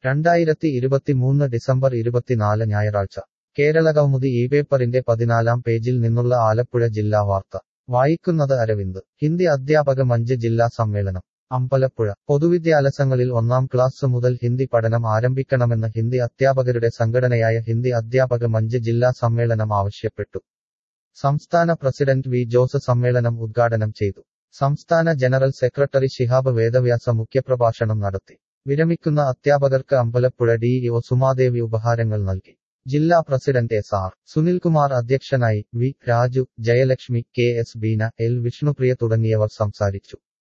രണ്ടായിരത്തി ഇരുപത്തിമൂന്ന് ഡിസംബർ ഇരുപത്തിനാല് ഞായറാഴ്ച കേരള കൗമുദി ഈ പേപ്പറിന്റെ പതിനാലാം പേജിൽ നിന്നുള്ള ആലപ്പുഴ ജില്ലാ വാർത്ത വായിക്കുന്നത് അരവിന്ദ് ഹിന്ദി അധ്യാപക മഞ്ച് ജില്ലാ സമ്മേളനം അമ്പലപ്പുഴ പൊതുവിദ്യാലയങ്ങളിൽ ഒന്നാം ക്ലാസ് മുതൽ ഹിന്ദി പഠനം ആരംഭിക്കണമെന്ന് ഹിന്ദി അധ്യാപകരുടെ സംഘടനയായ ഹിന്ദി അധ്യാപക മഞ്ച് ജില്ലാ സമ്മേളനം ആവശ്യപ്പെട്ടു സംസ്ഥാന പ്രസിഡന്റ് വി ജോസ് സമ്മേളനം ഉദ്ഘാടനം ചെയ്തു സംസ്ഥാന ജനറൽ സെക്രട്ടറി ശിഹാബ് വേദവ്യാസ മുഖ്യപ്രഭാഷണം നടത്തി വിരമിക്കുന്ന അധ്യാപകർക്ക് അമ്പലപ്പുഴ ഡിഇഒ സുമാദേവി ഉപഹാരങ്ങൾ നൽകി ജില്ലാ പ്രസിഡന്റ് എസ് ആർ സുനിൽകുമാർ അധ്യക്ഷനായി V Raju Jayalakshmi K S Beena L Vishnupriya തുടങ്ങിയവർ സംസാരിച്ചു